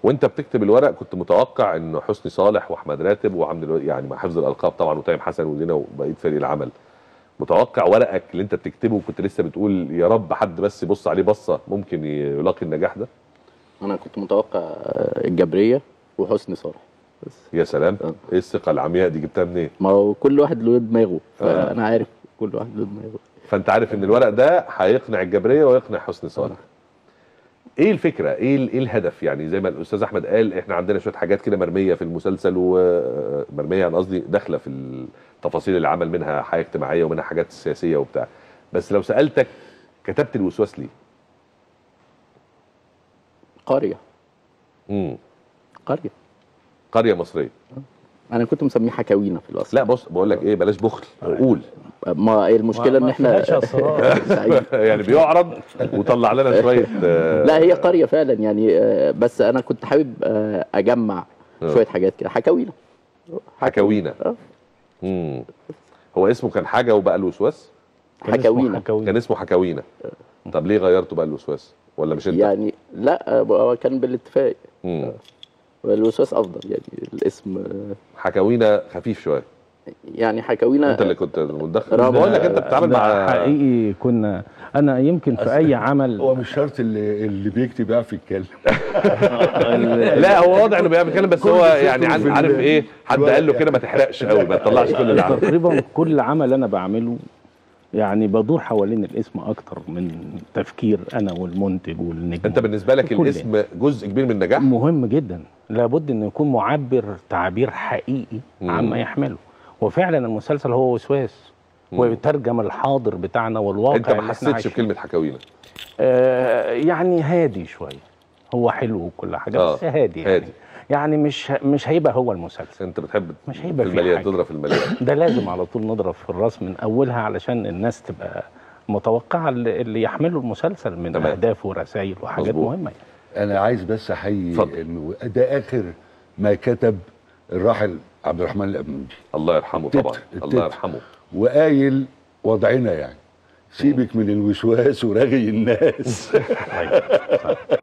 وانت بتكتب الورق كنت متوقع انه حسني صالح واحمد راتب وعبد الو... يعني مع حفظ الالقاب طبعا وتايم حسن ولينا وبقيه فريق العمل متوقع ورقك اللي انت بتكتبه وكنت لسه بتقول يا رب حد بس يبص عليه بصه ممكن يلاقي النجاح ده انا كنت متوقع آه، الجبريه وحسني صالح بس يا سلام آه. ايه الثقه العمياء دي جبتها منين ما هو كل واحد له دماغه آه. فانا عارف كل واحد له دماغه فانت عارف ان الورق ده هيقنع الجبريه ويقنع حسني صالح ايه الفكره ايه ال- ايه الهدف يعني زي ما الاستاذ احمد قال احنا عندنا شويه حاجات كده مرميه في المسلسل ومرميه يعني قصدي داخله في التفاصيل العمل منها حاجه اجتماعيه ومنها حاجات سياسيه وبتاع بس لو سالتك كتبت الوسواس ليه قريه امم قريه قريه مصريه انا كنت مسميه حكاوينا في الاصل لا بص بقول لك ايه بلاش بخل قول ما المشكله ان ما احنا فيهاش أسرار. سعيد. يعني بيعرض وطلع لنا شويه آه، لا هي قريه فعلا يعني آه، بس انا كنت حابب آه، اجمع آه. شويه حاجات كده حكاوينا حكاوينا آه. امم هو اسمه كان حاجه وبقى الوسواس كان اسمه حكاوينا حكاوينا كان اسمه حكاوينا طب ليه غيرته بقى الوسواس ولا مش انت يعني لا آه، هو كان بالاتفاق مم. الوسواس افضل يعني الاسم آه، حكاوينا خفيف شويه يعني حكاوينا انت اللي كنت متدخل رغم- بقول لك انت بتتعامل ده مع حقيقي كنا انا يمكن في اي عمل هو مش شرط اللي اللي بيكتب يعرف يتكلم لا هو واضح انه بيعمل كلام بس كل هو فكره يعني عن- في عارف ال- ايه حد شوية قال له كده يعني. ما تحرقش قوي ما تطلعش كل اللي عندك تقريبا كل عمل انا بعمله يعني بدور حوالين الاسم اكتر من تفكير انا والمنتج والنجم انت بالنسبه لك كل الاسم جزء كبير من النجاح مهم جدا لابد انه يكون معبر تعبير حقيقي مم. عما يحمله وفعلا المسلسل هو وسواس مم. ويترجم الحاضر بتاعنا والواقع انت ما اللي احنا حسيتش عايشينه. بكلمه حكاوينا آه يعني هادي شويه هو حلو وكل حاجه آه، بس هادي يعني هادي. يعني مش مش هيبقى هو المسلسل انت بتحب مش في هيبقى في المليان حاجة. تضرب في المليان ده لازم على طول نضرب في الراس من اولها علشان الناس تبقى متوقعه اللي اللي يحمله المسلسل من تمام. اهداف ورسائل وحاجات مظبوط. مهمه يعني. انا عايز بس احيي اتفضل. انه ده اخر ما كتب الراحل عبد الرحمن الابنودي الله يرحمه التتر- طبعا التتر. الله يرحمه وقايل وضعنا يعني سيبك من الوسواس ورغي الناس